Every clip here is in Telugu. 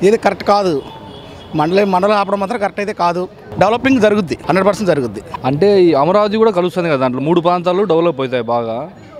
ఇది కరెక్ట్ కాదు మండలం మండలం ఆపడం మాత్రం కరెక్ట్ అయితే కాదు డెవలపింగ్ జరుగుద్ది హండ్రెడ్ పర్సెంట్ జరుగుద్ది అంటే ఈ అమరావతి కూడా కలుస్తుంది కదా దాంట్లో మూడు ప్రాంతాలు డెవలప్ అవుతాయి బాగా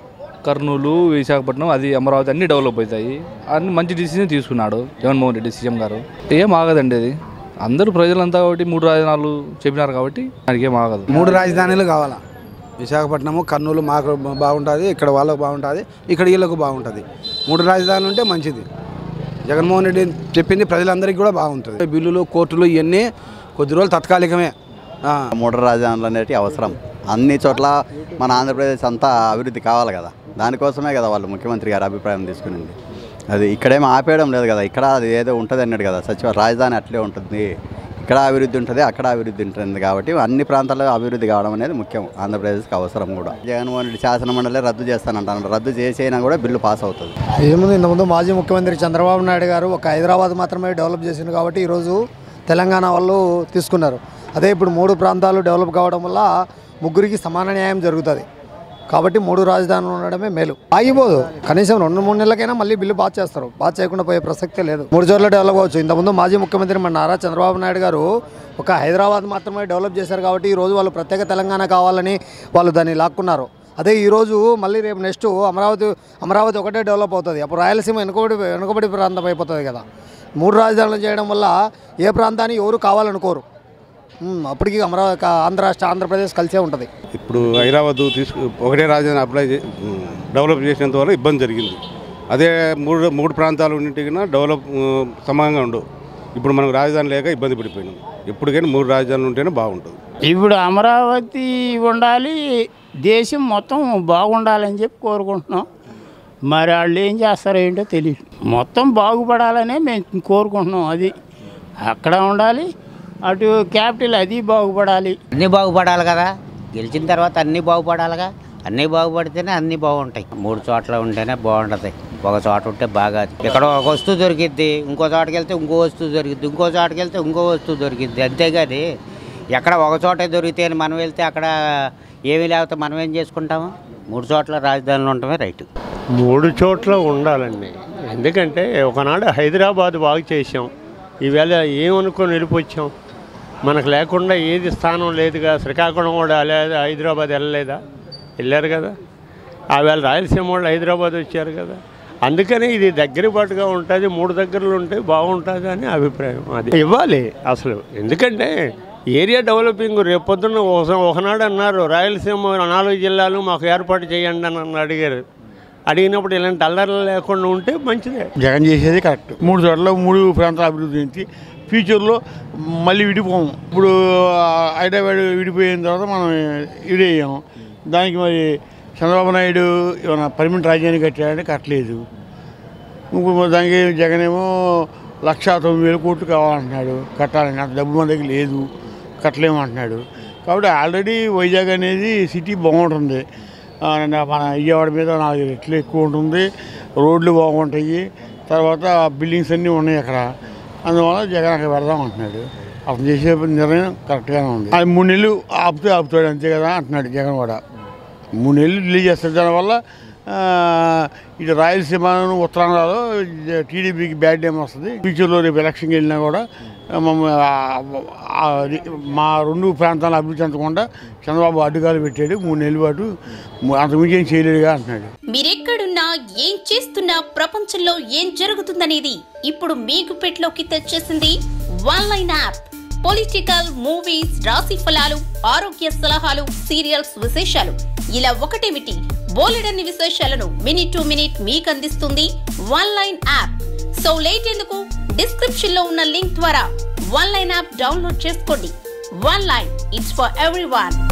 కర్నూలు విశాఖపట్నం అది అమరావతి అన్నీ డెవలప్ అవుతాయి అన్ని మంచి డిసిజన్ తీసుకున్నాడు జగన్మోహన్ రెడ్డి సీఎం గారు ఏం ఆగదండి అది అందరూ ప్రజలంతా కాబట్టి మూడు రాజధానులు చెప్పినారు కాబట్టి దానికి ఏం ఆగదు మూడు రాజధానులు కావాలా విశాఖపట్నము కర్నూలు మాకు బాగుంటుంది ఇక్కడ వాళ్ళకు బాగుంటుంది ఇక్కడ వీళ్ళకు బాగుంటుంది మూడు రాజధానులు ఉంటే మంచిది జగన్మోహన్ రెడ్డి చెప్పింది ప్రజలందరికీ కూడా బాగుంటుంది బిల్లులు కోర్టులు ఇవన్నీ కొద్ది రోజులు తత్కాలికమే ఆ. మూడు రాజధానులు అనేవి అవసరం అన్ని చోట్ల మన ఆంధ్రప్రదేశ్ అంతా అభివృద్ధి కావాలి కదా దానికోసమే కదా వాళ్ళు ముఖ్యమంత్రి గారి అభిప్రాయం తీసుకునింది అది ఇక్కడేమో ఆపేయడం లేదు కదా ఇక్కడ అది ఏదో ఉంటుంది అన్నాడు కదా సచివ రాజధాని అట్లే ఉంటుంది ఇక్కడ అభివృద్ధి ఉంటుంది అక్కడ అభివృద్ధి ఉంటుంది కాబట్టి అన్ని ప్రాంతాల్లో అభివృద్ధి కావడం అనేది ముఖ్యం ఆంధ్రప్రదేశ్కి అవసరం కూడా జగన్మోహన్ రెడ్డి శాసన మండలి రద్దు చేస్తానంటాను రద్దు చేసైనా కూడా బిల్లు పాస్ అవుతుంది ఏముంది ఇంతకుముందు మాజీ ముఖ్యమంత్రి చంద్రబాబు నాయుడు గారు ఒక హైదరాబాద్ మాత్రమే డెవలప్ చేసింది కాబట్టి ఈరోజు తెలంగాణ వాళ్ళు తీసుకున్నారు అదే ఇప్పుడు మూడు ప్రాంతాలు డెవలప్ కావడం వల్ల ముగ్గురికి సమాన న్యాయం జరుగుతుంది కాబట్టి మూడు రాజధానులు ఉండడమే మేలు ఆగిపోదు కనీసం రెండు మూడు నెలలకైనా మళ్ళీ బిల్లు పాస్ చేస్తారు పాస్ చేయకుండా పోయే ప్రసక్తే లేదు మూడు చోట్ల డెవలప్ అవ్వచ్చు ఇంతకుముందు మాజీ ముఖ్యమంత్రి మన నారా చంద్రబాబు నాయుడు గారు ఒక హైదరాబాద్ మాత్రమే డెవలప్ చేశారు కాబట్టి ఈ రోజు వాళ్ళు ప్రత్యేక తెలంగాణ కావాలని వాళ్ళు దాన్ని లాక్కున్నారు అదే ఈరోజు మళ్ళీ రేపు నెక్స్ట్ అమరావతి అమరావతి ఒకటే డెవలప్ అవుతుంది అప్పుడు రాయలసీమ వెనుకబడి వెనుకబడి ప్రాంతం అయిపోతుంది కదా మూడు రాజధానులు చేయడం వల్ల ఏ ప్రాంతాన్ని ఎవరు కావాలనుకోరు ఉమ్, అప్పటికి అమరావతి ఆంధ్ర రాష్ట్ర ఆంధ్రప్రదేశ్ కలిసే ఉంటుంది ఇప్పుడు హైదరాబాద్ తీసుకు ఒకటే రాజధాని అప్లై చే- డెవలప్ చేసినంత వరకు ఇబ్బంది జరిగింది అదే మూడు మూడు ప్రాంతాలు ఉన్నట్టుగా డెవలప్ ఉమ్, సమానంగా ఉండవు ఇప్పుడు మనకు రాజధాని లేక ఇబ్బంది పడిపోయినాం ఎప్పటికైనా మూడు రాజధానులు ఉంటేనే బాగుంటుంది ఇప్పుడు అమరావతి ఉండాలి దేశం మొత్తం బాగుండాలని చెప్పి కోరుకుంటున్నాం మరి వాళ్ళు ఏం చేస్తారో ఏంటో తెలియదు మొత్తం బాగుపడాలనే మేము కోరుకుంటున్నాం అది అక్కడ ఉండాలి అటు క్యాపిటల్ అది బాగుపడాలి అన్నీ బాగుపడాలి కదా గెలిచిన తర్వాత అన్నీ బాగుపడాలిగా అన్నీ బాగుపడితేనే అన్నీ బాగుంటాయి మూడు చోట్ల ఉంటేనే బాగుంటుంది ఒక చోట ఉంటే బాగా ఇక్కడ ఒక వస్తువు దొరికిద్ది ఇంకో చోటకి వెళ్తే ఇంకో వస్తువు దొరికిద్ది ఇంకో చోటకి వెళ్తే ఇంకో వస్తువు దొరికిద్ది అంతేగాని ఎక్కడ ఒక చోటే దొరికితే అని మనం వెళ్తే అక్కడ ఏమీ లేకపోతే మనం ఏం చేసుకుంటాము మూడు చోట్ల రాజధానులు ఉండటమే రైట్ మూడు చోట్ల ఉండాలండి ఎందుకంటే ఒకనాడు హైదరాబాద్ బాగు చేసాం ఈవేళ ఏమనుకొని వెళ్ళిపోచ్చాం మనకు లేకుండా ఏది స్థానం లేదుగా శ్రీకాకుళం కూడా లేదా హైదరాబాద్ వెళ్ళలేదా వెళ్ళారు కదా ఆవేళ రాయలసీమ వాళ్ళు హైదరాబాద్ వచ్చారు కదా అందుకని ఇది దగ్గర పాటుగా ఉంటుంది మూడు దగ్గరలు ఉంటే బాగుంటుంది అని అభిప్రాయం అది ఇవ్వాలి అసలు ఎందుకంటే ఏరియా డెవలపింగ్ రేపు పొద్దున్న ఒక- ఒకనాడు అన్నారు రాయలసీమ నాలుగు జిల్లాలు మాకు ఏర్పాటు చేయండి అని నన్ను అడిగారు అడిగినప్పుడు ఇలాంటి అల్లర్లు లేకుండా ఉంటే మంచిదే జగన్ చేసేది కరెక్ట్ మూడు చోట్ల మూడు ప్రాంతాల అభివృద్ధి నుంచి ఫ్యూచర్లో మళ్ళీ విడిపోము ఇప్పుడు ఆ, హైదరాబాద్ విడిపోయిన తర్వాత మనం విడయ్యాం దానికి మరి చంద్రబాబు నాయుడు ఏమైనా పర్మనెంట్ రాజ్యాన్ని కట్టాడంటే కట్టలేదు ఇప్పుడు దానికి జగన్ ఏమో లక్ష తొమ్మిది వేల కోట్లు కావాలంటున్నాడు కట్టాలని అంత డబ్బు మన దగ్గర లేదు కట్టలేము అంటున్నాడు కాబట్టి ఆల్రెడీ వైజాగ్ అనేది సిటీ బాగుంటుంది ఆ, మన విజయవాడ మీద నాలుగు రెట్లు ఎక్కువ ఉంటుంది రోడ్లు బాగుంటాయి తర్వాత బిల్డింగ్స్ అన్నీ ఉన్నాయి అక్కడ అందువల్ల జగన్ అక్కడ పెడదాం అంటున్నాడు అతను చేసే నిర్ణయం కరెక్ట్గానే ఉంది అది మూడు నెలలు ఆపుతే ఆపుతాడు అంతే కదా అంటున్నాడు జగన్ కూడా మూడు నెలలు రిలీజ్ చేస్తారు దానివల్ల ఆ, ఇటు రాయలసీమ ఉత్తరాంధ్రలో టీడీపీకి బ్యాడ్ నేమ్ వస్తుంది ఫ్యూచర్లో రేపు ఎలక్షన్కి వెళ్ళినా కూడా మమ్మ- ఆ- ఆ మా రెండు ప్రాంతాలను అభివృద్ధి చెందకుండా చంద్రబాబు అడ్డుగాలు పెట్టాడు మూడు నెలల పాటు అంతకుమించి ఏం చేయలేడుగా అంటున్నాడు మీరెక్కడున్నా ఏం చేస్తున్నా ప్రపంచంలో ఏం జరుగుతుందనేది ఇప్పుడు మీకు పెట్లోకి తెచ్చేసింది one line app political movies రాశి ఫలాలు ఆరోగ్య సలహాలు సీరియల్స్ విశేషాలు ఇలా ఒకటేమిటి బోలెడన్ని విశేషాలను మినిట్ టు మినిట్ మీకు అందిస్తుంది one line app so late ఎందుకు డిస్క్రిప్షన్ లో ఉన్న లింక్ ద్వారా వన్ లైన్ యాప్ డౌన్లోడ్ చేసుకోండి one line it's for every